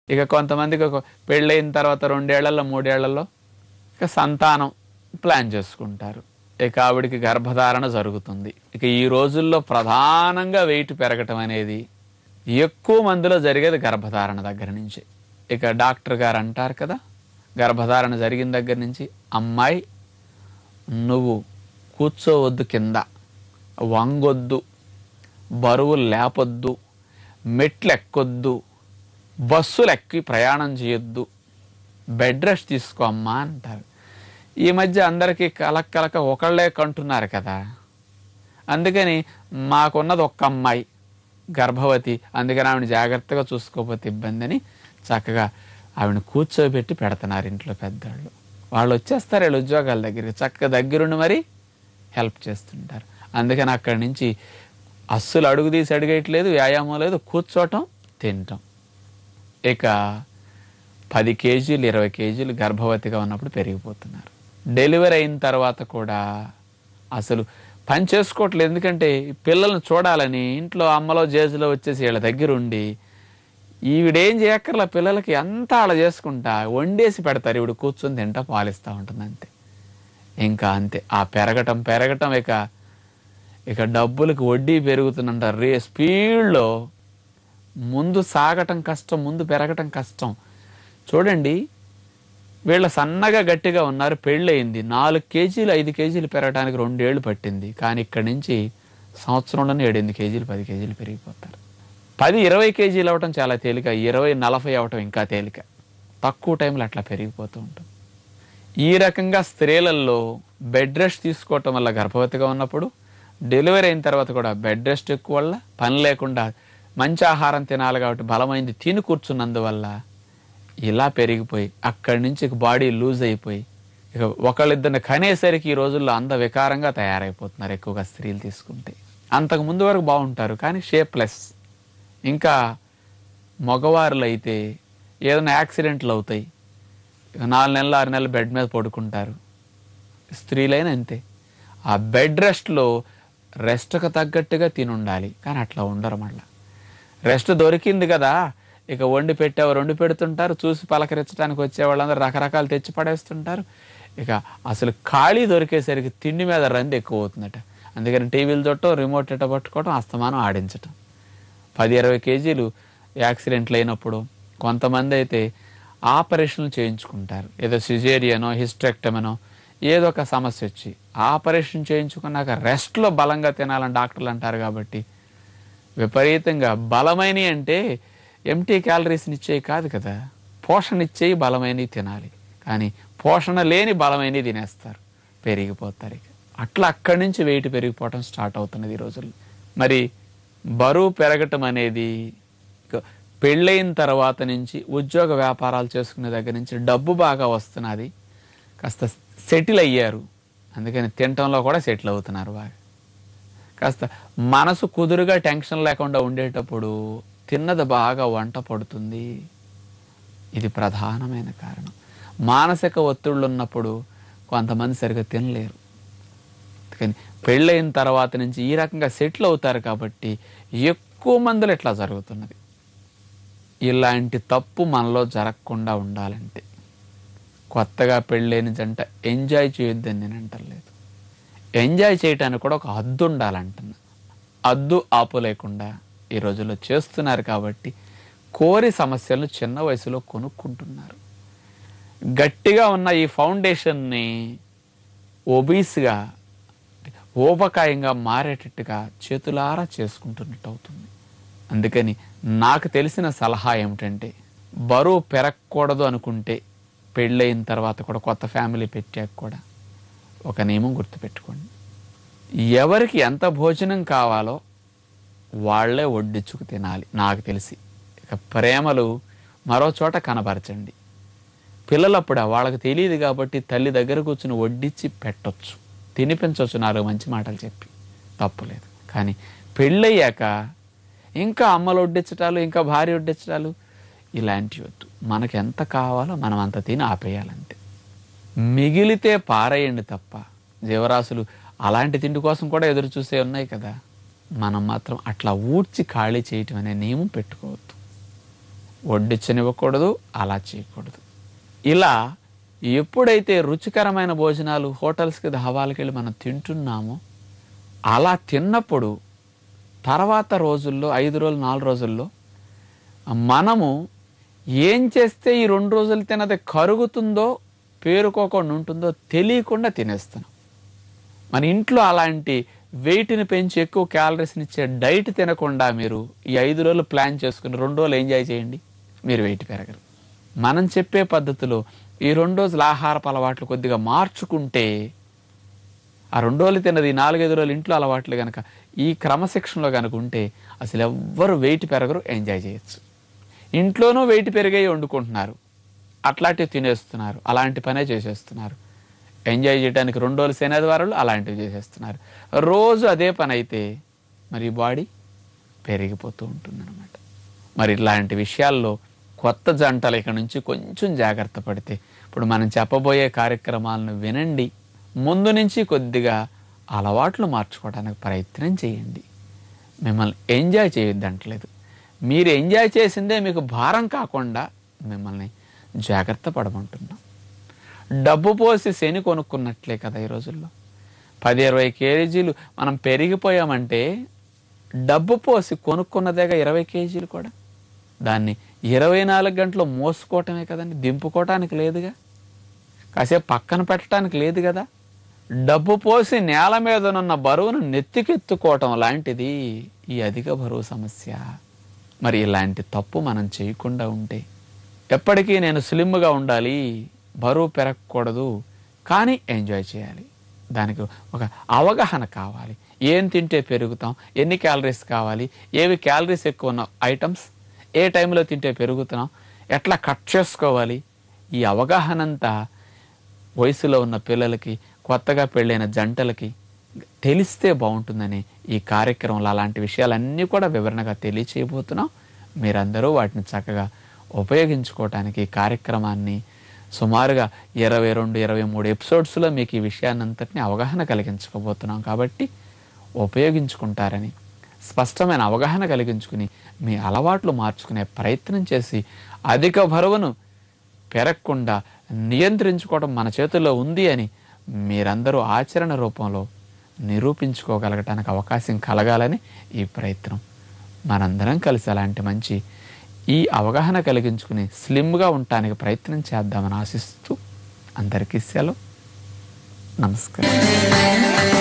ఇక కొంతమందికి ఒక పెళ్ళైన తర్వాత రెండేళ్లలో మూడేళ్లలో ఇక సంతానం ప్లాన్ చేసుకుంటారు ఇక ఆవిడికి గర్భధారణ జరుగుతుంది ఇక ఈ రోజుల్లో ప్రధానంగా వెయిట్ పెరగటం అనేది ఎక్కువ మందిలో జరిగేది గర్భధారణ దగ్గర నుంచి ఇక డాక్టర్ గారు అంటారు కదా గర్భధారణ జరిగిన దగ్గర నుంచి అమ్మాయి నువ్వు కూర్చోవద్దు కింద వంగొద్దు బరువులు లేపొద్దు మెట్లు ఎక్కొద్దు బస్సులు ఎక్కి ప్రయాణం చేయొద్దు బెడ్ రెస్ట్ తీసుకో అమ్మా అంటారు ఈ మధ్య అందరికీ కలక కలక ఒకళ్ళే కంటున్నారు కదా అందుకని మాకున్నది ఒక్క అమ్మాయి గర్భవతి అందుకని ఆవిడ జాగ్రత్తగా చూసుకోకపోతే ఇబ్బంది అని చక్కగా ఆవిడ కూర్చోబెట్టి పెడుతున్నారు ఇంట్లో పెద్దవాళ్ళు వాళ్ళు వచ్చేస్తారు వీళ్ళ ఉద్యోగాల దగ్గరికి చక్కగా దగ్గరుండి మరి హెల్ప్ చేస్తుంటారు అందుకని అక్కడి నుంచి అస్సలు అడుగు తీసి అడిగేయట్లేదు వ్యాయామం లేదు కూర్చోవటం తినటం ఇక పది కేజీలు ఇరవై కేజీలు గర్భవతిగా ఉన్నప్పుడు పెరిగిపోతున్నారు డెలివరీ అయిన తర్వాత కూడా అసలు పని చేసుకోవట్లేదు ఎందుకంటే పిల్లల్ని చూడాలని ఇంట్లో అమ్మలో జేజులో వచ్చేసి వీళ్ళ దగ్గర ఉండి ఈవిడేం చేయక్కర్లా పిల్లలకి అంతా అలా చేసుకుంటా వండేసి పెడతారు ఈవిడ కూర్చొని తింటా పాలిస్తూ ఉంటుంది అంతే ఇంకా అంతే ఆ పెరగటం పెరగటం ఇక ఇక డబ్బులకు వడ్డీ పెరుగుతుందంట రే స్పీడ్లో ముందు సాగటం కష్టం ముందు పెరగటం కష్టం చూడండి వీళ్ళ సన్నగా గట్టిగా ఉన్నారు పెళ్ళయింది నాలుగు కేజీలు ఐదు కేజీలు పెరగడానికి రెండేళ్లు పట్టింది కానీ ఇక్కడి నుంచి సంవత్సరంలోనే ఏడెనిమిది కేజీలు పది కేజీలు పెరిగిపోతారు పది ఇరవై కేజీలు అవటం చాలా తేలిక ఇరవై నలభై అవటం ఇంకా తేలిక తక్కువ టైంలో అట్లా పెరిగిపోతూ ఉంటుంది ఈ రకంగా స్త్రీలలో బెడ్ రెస్ట్ తీసుకోవటం వల్ల గర్భవతిగా ఉన్నప్పుడు డెలివరీ అయిన తర్వాత కూడా బెడ్ రెస్ట్ ఎక్కువ వల్ల పని లేకుండా మంచి ఆహారం తినాలి కాబట్టి బలమైంది తిని కూర్చున్నందువల్ల ఇలా పెరిగిపోయి అక్కడి నుంచి ఇక బాడీ లూజ్ అయిపోయి ఇక ఒకళ్ళిద్దరిని కనేసరికి ఈ రోజుల్లో అంత వికారంగా తయారైపోతున్నారు ఎక్కువగా స్త్రీలు తీసుకుంటే అంతకు ముందు వరకు బాగుంటారు కానీ షేప్లెస్ ఇంకా మగవారులు అయితే ఏదైనా యాక్సిడెంట్లు అవుతాయి ఇక నాలుగు నెలలు ఆరు నెలలు బెడ్ మీద పడుకుంటారు స్త్రీలైనా అంతే ఆ బెడ్ రెస్ట్లో రెస్ట్కి తగ్గట్టుగా తిని ఉండాలి కానీ అట్లా ఉండరు మళ్ళా రెస్ట్ దొరికింది కదా ఇక వండి పెట్టేవారు వండి పెడుతుంటారు చూసి పలకరించడానికి వచ్చే వాళ్ళందరూ రకరకాలు తెచ్చి పడేస్తుంటారు ఇక అసలు ఖాళీ దొరికేసరికి తిండి మీద రంది ఎక్కువ అవుతుందట అందుకని టీవీలు చుట్టం రిమోట్ ఎట్ట పట్టుకోవడం అస్తమానం ఆడించటం పది ఇరవై కేజీలు యాక్సిడెంట్లు అయినప్పుడు కొంతమంది అయితే ఆపరేషన్లు చేయించుకుంటారు ఏదో సిజేరియనో హిస్టెక్టమనో ఏదో ఒక సమస్య వచ్చి ఆపరేషన్ చేయించుకున్నాక రెస్ట్లో బలంగా తినాలని డాక్టర్లు అంటారు కాబట్టి విపరీతంగా బలమైనవి అంటే ఎంటీ క్యాలరీస్ని ఇచ్చేవి కాదు కదా పోషణ ఇచ్చేవి బలమైనవి తినాలి కానీ పోషణ లేని బలమైనవి తినేస్తారు పెరిగిపోతారు ఇక అట్లా అక్కడి నుంచి వెయిట్ పెరిగిపోవటం స్టార్ట్ అవుతున్నది ఈ రోజుల్లో మరి బరువు పెరగటం అనేది ఇక పెళ్ళైన తర్వాత నుంచి ఉద్యోగ వ్యాపారాలు చేసుకునే దగ్గర నుంచి డబ్బు బాగా వస్తున్నది కాస్త సెటిల్ అయ్యారు అందుకని తినటంలో కూడా సెటిల్ అవుతున్నారు బాగా కాస్త మనసు కుదురుగా టెన్షన్ లేకుండా ఉండేటప్పుడు తిన్నది బాగా వంట పడుతుంది ఇది ప్రధానమైన కారణం మానసిక ఒత్తిళ్ళు ఉన్నప్పుడు కొంతమంది సరిగ్గా తినలేరు కానీ పెళ్ళైన తర్వాత నుంచి ఈ రకంగా సెటిల్ అవుతారు కాబట్టి ఎక్కువ మందిలో ఇట్లా జరుగుతున్నది ఇలాంటి తప్పు మనలో జరగకుండా ఉండాలంటే కొత్తగా పెళ్ళైన జంట ఎంజాయ్ చేయొద్దని నేను అంటలేదు ఎంజాయ్ చేయటానికి కూడా ఒక హద్దు ఉండాలంటున్నా హద్దు ఆపు లేకుండా ఈ రోజుల్లో చేస్తున్నారు కాబట్టి కోరి సమస్యలను చిన్న వయసులో కొనుక్కుంటున్నారు గట్టిగా ఉన్న ఈ ఫౌండేషన్ని ఒబీస్గా ఊబకాయంగా మారేటట్టుగా చేతులారా చేసుకుంటున్నట్టు అవుతుంది అందుకని నాకు తెలిసిన సలహా ఏమిటంటే బరువు పెరగకూడదు అనుకుంటే పెళ్ళయిన తర్వాత కూడా కొత్త ఫ్యామిలీ పెట్టాక కూడా ఒక నియమం గుర్తుపెట్టుకోండి ఎవరికి ఎంత భోజనం కావాలో వాళ్ళే వడ్డించుకు తినాలి నాకు తెలిసి ఇక ప్రేమలు మరో చోట కనబరచండి పిల్లలప్పుడు వాళ్ళకి తెలియదు కాబట్టి తల్లి దగ్గర కూర్చుని వడ్డించి పెట్టొచ్చు తినిపించవచ్చు నాలుగు మంచి మాటలు చెప్పి తప్పులేదు కానీ పెళ్ళయ్యాక ఇంకా అమ్మలు వడ్డించటాలు ఇంకా భార్య వడ్డించటాలు ఇలాంటివి వద్దు మనకు ఎంత కావాలో మనం అంత తిని ఆపేయాలంతే మిగిలితే పారేయండి తప్ప జీవరాశులు అలాంటి తిండి కోసం కూడా ఎదురు చూసే ఉన్నాయి కదా మనం మాత్రం అట్లా ఊడ్చి ఖాళీ చేయటం అనే నియమం పెట్టుకోవద్దు వడ్డించనివ్వకూడదు అలా చేయకూడదు ఇలా ఎప్పుడైతే రుచికరమైన భోజనాలు హోటల్స్కి ధాబాలకి వెళ్ళి మనం తింటున్నామో అలా తిన్నప్పుడు తర్వాత రోజుల్లో ఐదు రోజులు నాలుగు రోజుల్లో మనము ఏం చేస్తే ఈ రెండు రోజులు తినది కరుగుతుందో పేరుకోకుండా ఉంటుందో తెలియకుండా తినేస్తున్నాం మన ఇంట్లో అలాంటి వెయిట్ని పెంచి ఎక్కువ క్యాలరీస్ని ఇచ్చే డైట్ తినకుండా మీరు ఈ ఐదు రోజులు ప్లాన్ చేసుకుని రెండు రోజులు ఎంజాయ్ చేయండి మీరు వెయిట్ పెరగరు మనం చెప్పే పద్ధతిలో ఈ రెండు రోజుల ఆహారపు అలవాట్లు కొద్దిగా మార్చుకుంటే ఆ రెండు రోజులు తిన్నది ఈ నాలుగైదు రోజులు ఇంట్లో అలవాట్లు కనుక ఈ క్రమశిక్షణలో కనుక ఉంటే అసలు ఎవ్వరు వెయిట్ పెరగరు ఎంజాయ్ చేయొచ్చు ఇంట్లోనూ వెయిట్ పెరిగాయి వండుకుంటున్నారు అట్లాంటివి తినేస్తున్నారు అలాంటి పనే చేసేస్తున్నారు ఎంజాయ్ చేయడానికి రెండు రోజులు శనివారాలు అలాంటివి చేసేస్తున్నారు రోజు అదే పని అయితే మరి బాడీ పెరిగిపోతూ ఉంటుందన్నమాట మరి ఇలాంటి విషయాల్లో కొత్త జంటలు ఇక నుంచి కొంచెం జాగ్రత్త పడితే ఇప్పుడు మనం చెప్పబోయే కార్యక్రమాలను వినండి ముందు నుంచి కొద్దిగా అలవాట్లు మార్చుకోవడానికి ప్రయత్నం చేయండి మిమ్మల్ని ఎంజాయ్ చేయొద్దంటలేదు మీరు ఎంజాయ్ చేసిందే మీకు భారం కాకుండా మిమ్మల్ని జాగ్రత్త పడమంటున్నాం డబ్బు పోసి శని కొనుక్కున్నట్లే కదా ఈ రోజుల్లో పది ఇరవై కేజీలు మనం పెరిగిపోయామంటే డబ్బు పోసి కొనుక్కున్నదేగా ఇరవై కేజీలు కూడా దాన్ని ఇరవై నాలుగు గంటలు మోసుకోవటమే కదండి దింపుకోవటానికి లేదుగా కాసేపు పక్కన పెట్టడానికి లేదు కదా డబ్బు పోసి నేల మీద ఉన్న బరువును నెత్తికెత్తుకోవటం లాంటిది ఈ అధిక బరువు సమస్య మరి ఇలాంటి తప్పు మనం చేయకుండా ఉంటే ఎప్పటికీ నేను స్లిమ్గా ఉండాలి బరువు పెరగకూడదు కానీ ఎంజాయ్ చేయాలి దానికి ఒక అవగాహన కావాలి ఏం తింటే పెరుగుతాం ఎన్ని క్యాలరీస్ కావాలి ఏవి క్యాలరీస్ ఎక్కువ ఉన్న ఐటమ్స్ ఏ టైంలో తింటే పెరుగుతున్నాం ఎట్లా కట్ చేసుకోవాలి ఈ అవగాహన అంతా వయసులో ఉన్న పిల్లలకి కొత్తగా పెళ్ళైన జంటలకి తెలిస్తే బాగుంటుందని ఈ కార్యక్రమంలో అలాంటి విషయాలన్నీ కూడా వివరణగా తెలియచేయబోతున్నాం మీరందరూ వాటిని చక్కగా ఉపయోగించుకోవటానికి ఈ కార్యక్రమాన్ని సుమారుగా ఇరవై రెండు ఇరవై మూడు ఎపిసోడ్స్లో మీకు ఈ విషయాన్ని అంతటిని అవగాహన కలిగించుకోబోతున్నాం కాబట్టి ఉపయోగించుకుంటారని స్పష్టమైన అవగాహన కలిగించుకుని మీ అలవాట్లు మార్చుకునే ప్రయత్నం చేసి అధిక బరువును పెరగకుండా నియంత్రించుకోవడం మన చేతుల్లో ఉంది అని మీరందరూ ఆచరణ రూపంలో నిరూపించుకోగలగటానికి అవకాశం కలగాలని ఈ ప్రయత్నం మనందరం కలిసి అలాంటి మంచి ఈ అవగాహన కలిగించుకుని స్లిమ్గా ఉండటానికి ప్రయత్నం చేద్దామని ఆశిస్తూ అందరికీ సెలవు నమస్కారం